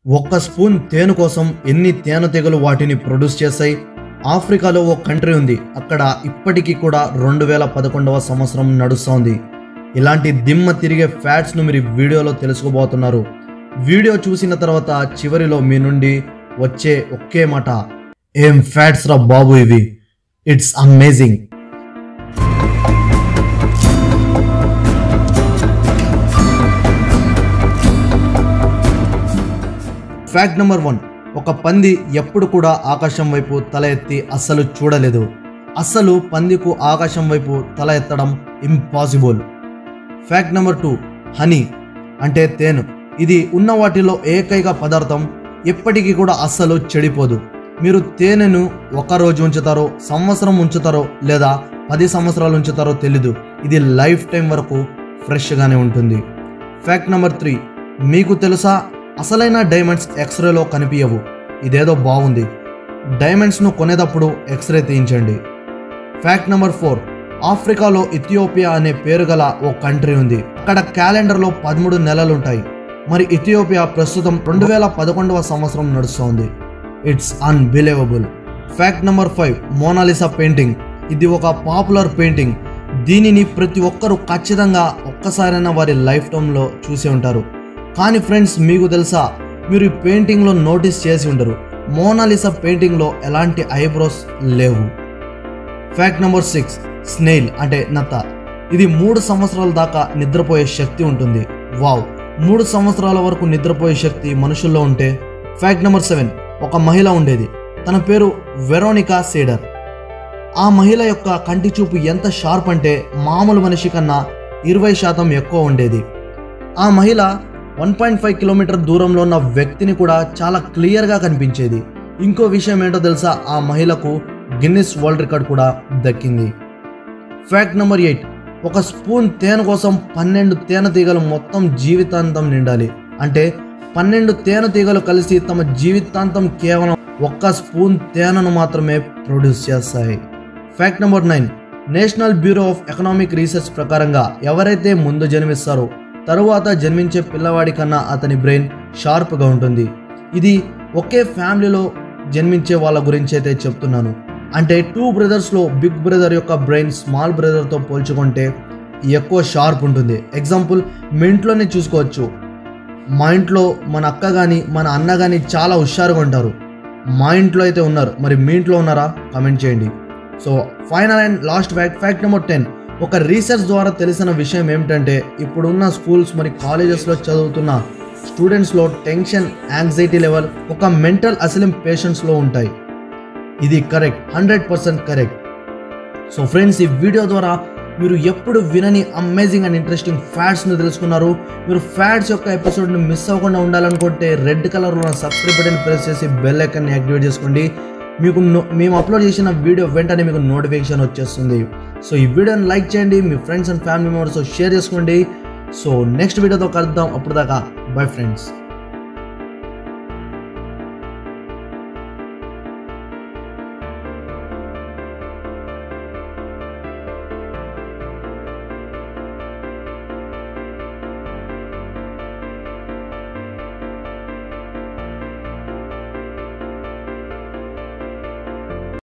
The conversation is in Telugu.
ఒక్క స్పూన్ తేనె కోసం ఎన్ని తేనెటీగలు వాటిని ప్రొడ్యూస్ చేస్తాయి ఆఫ్రికాలో ఓ కంట్రీ ఉంది అక్కడ ఇప్పటికీ కూడా రెండు వేల పదకొండవ సంవత్సరం నడుస్తోంది ఇలాంటి దిమ్మ తిరిగే ఫ్యాట్స్ను మీరు ఈ వీడియోలో తెలుసుకోబోతున్నారు వీడియో చూసిన తర్వాత చివరిలో మీ నుండి వచ్చే ఒకే మాట ఏం ఫ్యాట్స్ రా బాబు ఇవి it's amazing fact number one ఒక పంది ఎప్పుడు కూడా ఆకాశం వైపు తల ఎత్తి అస్సలు చూడలేదు అస్సలు పందికు ఆకాశం వైపు తల ఎత్తడం impossible fact number two honey అంటే తేనె ఇది ఉన్న వాటిలో ఏకైక పదార్థం ఎప్పటికీ కూడా అస్సలు చెడిపోదు మీరు తేనెను ఒక రోజు ఉంచుతారో సంవత్సరం ఉంచుతారో లేదా పది సంవత్సరాలు ఉంచుతారో తెలీదు ఇది లైఫ్ టైం వరకు ఫ్రెష్గానే ఉంటుంది ఫ్యాక్ట్ నెంబర్ త్రీ మీకు తెలుసా అసలైన డైమండ్స్ ఎక్స్రేలో కనిపించవు ఇదేదో బాగుంది డైమండ్స్ను కొనేటప్పుడు ఎక్స్రే తీయించండి ఫ్యాక్ట్ నెంబర్ ఫోర్ ఆఫ్రికాలో ఇథియోపియా అనే పేరు గల ఓ కంట్రీ ఉంది అక్కడ క్యాలెండర్లో పదమూడు నెలలు ఉంటాయి మరి ఇథియోపియా ప్రస్తుతం రెండు వేల పదకొండవ సంవత్సరం నడుస్తోంది it's unbelievable fact number five Mona Lisa painting ఇది ఒక పాపులర్ పెయింటింగ్ దీనిని ప్రతి ఒక్కరూ ఖచ్చితంగా ఒక్కసారైనా వారి లైఫ్ టైంలో చూసి ఉంటారు కానీ ఫ్రెండ్స్ మీకు తెలుసా మీరు ఈ పెయింటింగ్లో నోటీస్ చేసి ఉండరు మోనాలిసా పెయింటింగ్లో ఎలాంటి ఐబ్రోస్ లేవు ఫ్యాక్ట్ నెంబర్ సిక్స్ స్నేల్ అంటే నత్త ఇది మూడు సంవత్సరాల దాకా నిద్రపోయే శక్తి ఉంటుంది వావ్ మూడు సంవత్సరాల వరకు నిద్రపోయే శక్తి మనుషుల్లో ఉంటే ఫ్యాక్ట్ నెంబర్ సెవెన్ ఒక మహిళ ఉండేది తన పేరు వెరోనికా సీడర్ ఆ మహిళ యొక్క కంటి చూపు ఎంత షార్ప్ అంటే మామూలు మనిషి కన్నా ఇరవై శాతం ఎక్కువ ఉండేది ఆ మహిళ వన్ పాయింట్ ఫైవ్ కిలోమీటర్ దూరంలో ఉన్న వ్యక్తిని కూడా చాలా క్లియర్గా కనిపించేది ఇంకో విషయం ఏంటో తెలుసా ఆ మహిళకు గిన్నిస్ వరల్డ్ రికార్డ్ కూడా దక్కింది ఫ్యాక్ట్ నెంబర్ ఎయిట్ ఒక స్పూన్ తేనె కోసం పన్నెండు తేనె తీగలు మొత్తం జీవితాంతం నిండాలి అంటే పన్నెండు తేనె తీగలు కలిసి తమ జీవితాంతం కేవలం ఒక్క స్పూన్ తేనెను మాత్రమే ప్రొడ్యూస్ చేస్తాయి fact number nine national bureau of economic research ప్రకారంగా ఎవరైతే ముందు జన్మిస్తారో తరువాత జన్మించే పిల్లవాడి కన్నా అతని బ్రెయిన్ షార్ప్గా ఉంటుంది ఇది ఒకే ఫ్యామిలీలో జన్మించే వాళ్ళ గురించి అయితే చెప్తున్నాను అంటే టూ బ్రదర్స్లో బిగ్ బ్రదర్ యొక్క బ్రెయిన్ స్మాల్ బ్రదర్తో పోల్చుకుంటే ఎక్కువ షార్ప్ ఉంటుంది ఎగ్జాంపుల్ మీ ఇంట్లోనే చూసుకోవచ్చు మా ఇంట్లో మన అక్క కానీ మన అన్న కానీ చాలా హుషారుగా ఉంటారు మా ఇంట్లో అయితే ఉన్నారు మరి మీ ఇంట్లో ఉన్నారా కమెంట్ చేయండి so final and last fact fact number ten ఒక రీసెర్చ్ ద్వారా తెలిసిన విషయం ఏమిటంటే ఇప్పుడున్న స్కూల్స్ మరి కాలేజెస్లో చదువుతున్న స్టూడెంట్స్లో టెన్షన్ యాంగ్జైటీ లెవెల్ ఒక మెంటల్ అసలిం పేషెంట్స్లో ఉంటాయి ఇది correct hundred percent correct so friends ఈ వీడియో ద్వారా మీరు ఎప్పుడు వినని అమేజింగ్ అండ్ ఇంట్రెస్టింగ్ ఫ్యాట్స్ని తెలుసుకున్నారు మీరు ఫ్యాట్స్ యొక్క ఎపిసోడ్ని మిస్ అవ్వకుండా ఉండాలనుకుంటే రెడ్ కలర్లో ఉన్న సబ్స్క్రైబ్ బటన్ ప్రెస్ చేసి బెల్ ఐకాన్ని యాక్టివేట్ చేసుకోండి మీకు నో- మేము అప్లోడ్ చేసిన వీడియో వెంటనే మీకు నోటిఫికేషన్ వచ్చేస్తుంది సో ఈ వీడియోని లైక్ చేయండి మీ friends and family members share చేసుకోండి సో నెక్స్ట్ వీడియోతో కలుద్దాం అప్పుడు దాకా బై ఫ్రెండ్స్